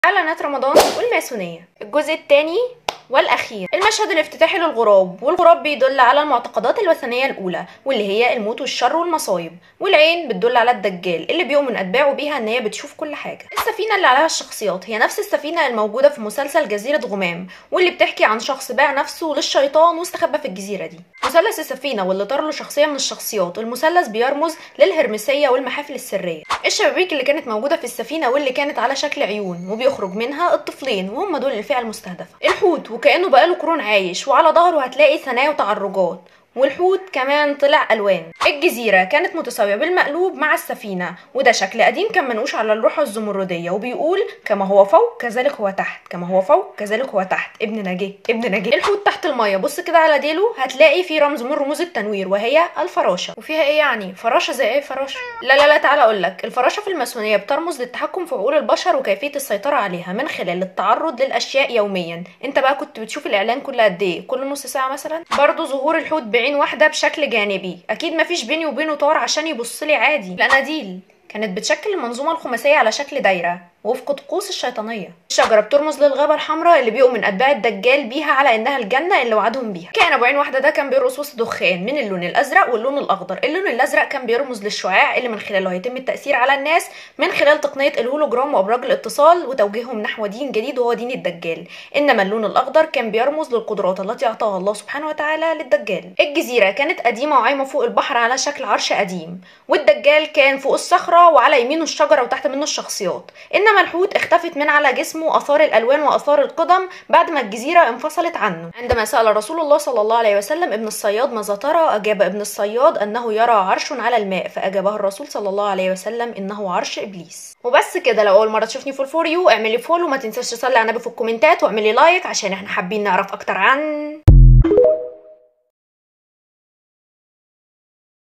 إعلانات رمضان والماسونية الجزء الثاني والأخير المشهد الافتتاحي للغراب والغراب بيدل على المعتقدات الوثنية الأولى واللي هي الموت والشر والمصايب والعين بتدل على الدجال اللي بيؤمن أتباعه بيها إن هي بتشوف كل حاجة السفينة اللي عليها الشخصيات هي نفس السفينة الموجودة في مسلسل جزيرة غمام واللي بتحكي عن شخص باع نفسه للشيطان واستخبى في الجزيرة دي مثلث السفينة واللي طار له شخصية من الشخصيات المثلث بيرمز للهرمسية والمحافل السرية الشبابيك اللي كانت موجودة في السفينة واللي كانت على شكل عيون وبيخرج منها الطفلين وهم دول الفئة المستهدفة الحوت وكأنه بقاله قرون عايش وعلى ظهره هتلاقي ثنايا وتعرجات والحوت كمان طلع الوان الجزيره كانت متساويه بالمقلوب مع السفينه وده شكل قديم كان منقوش على اللوحه الزمرديه وبيقول كما هو فوق كذلك هو تحت كما هو فوق كذلك هو تحت ابن نجاه ابن نجاه الحوت تحت الميه بص كده على ديله هتلاقي في رمز من رموز التنوير وهي الفراشه وفيها ايه يعني فراشه زي ايه فراشه لا لا لا تعالى اقول لك الفراشه في الماسونيه بترمز للتحكم في عقول البشر وكيفيه السيطره عليها من خلال التعرض للاشياء يوميا انت بقى كنت بتشوف الاعلان كل قد ايه كل نص ساعه مثلا برضه ظهور الحوت بعين واحده بشكل جانبي اكيد مفيش بيني وبينه طار عشان يبص لي عادي الاناديل كانت بتشكل المنظومه الخماسيه على شكل دايره وفق طقوس الشيطانيه الشجره بترمز للغابه الحمراء اللي بيؤمن اتباع الدجال بيها على انها الجنه اللي وعدهم بيها كان ابو عين واحده ده كان بيرقص وسط دخان من اللون الازرق واللون الاخضر اللون الازرق كان بيرمز للشعاع اللي من خلاله هيتم التاثير على الناس من خلال تقنيه الهولوجرام وابراج الاتصال وتوجيههم نحو دين جديد وهو دين الدجال انما اللون الاخضر كان بيرمز للقدرات التي اعطاها الله سبحانه وتعالى للدجال الجزيره كانت قديمه وعايمه فوق البحر على شكل عرش قديم والدجال كان فوق الصخره وعلى يمينه الشجره وتحت منه الشخصيات انما الحوت اختفت من على جسمه اثار الالوان واثار القدم بعد ما الجزيره انفصلت عنه عندما سال رسول الله صلى الله عليه وسلم ابن الصياد ماذا ترى اجاب ابن الصياد انه يرى عرش على الماء فاجابه الرسول صلى الله عليه وسلم انه عرش ابليس وبس كده لو اول مره تشوفني فول فور يو اعملي فولو وما تنساش تصلي على النبي في الكومنتات واعملي لايك عشان احنا حابين نعرف اكتر عن